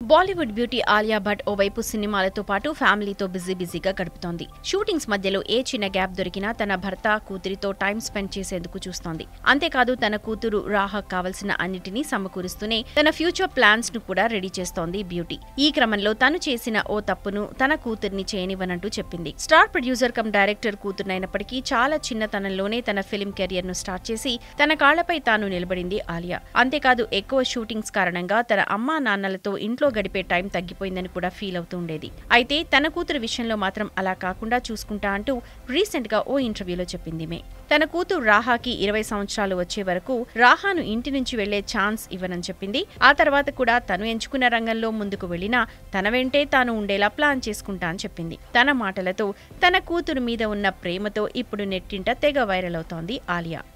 Bollywood beauty Alia Bhatt ఓవైపు సినిమాలతో పాటు ఫ్యామిలీతో బిజీ బిజీగా గడుపుతోంది షూటింగ్స్ మధ్యలో ఏ చిన్న గ్యాప్ దొరికినా తన భర్త కూతురితో టైం స్పెండ్ చేసేందుకు చూస్తోంది అంతేకాదు తన కూతురు రాహక్ కావలసిన అన్నిటినీ సమకూరుస్తూనే తన ఫ్యూచర్ ప్లాన్స్ ను కూడా రెడీ చేస్తోంది బ్యూటీ ఈ క్రమంలో తను చేసిన ఓ తప్పును తన కూతుర్ని చేయనివ్వనంటూ చెప్పింది స్టార్ ప్రొడ్యూసర్ కమ్ డైరెక్టర్ కూతురునైనప్పటికీ చాలా చిన్నతనంలోనే తన ఫిల్మ్ కెరియర్ ను స్టార్ట్ చేసి తన కాళ్లపై తాను నిలబడింది ఆలియా అంతేకాదు ఎక్కువ షూటింగ్స్ కారణంగా తన అమ్మా నాన్నలతో ఇంట్లో గడిపే టైం తగ్గిపోయిందని కూడా ఫీల్ అవుతూ ఉండేది అయితే తన కూతురు విషయంలో మాత్రం అలా కాకుండా చూసుకుంటా అంటూ రీసెంట్ గా ఓ ఇంటర్వ్యూలో చెప్పింది మే తన కూతురు రాహాకి ఇరవై సంవత్సరాలు వచ్చే వరకు రాహాను ఇంటి నుంచి వెళ్లే ఛాన్స్ ఇవ్వనని చెప్పింది ఆ తర్వాత కూడా తను ఎంచుకున్న రంగంలో ముందుకు వెళ్లినా తన వెంటే తాను ఉండేలా ప్లాన్ చేసుకుంటా అని చెప్పింది తన మాటలతో తన కూతురు మీద ఉన్న ప్రేమతో ఇప్పుడు నెట్టింట తెగ వైరల్ అవుతోంది ఆలియా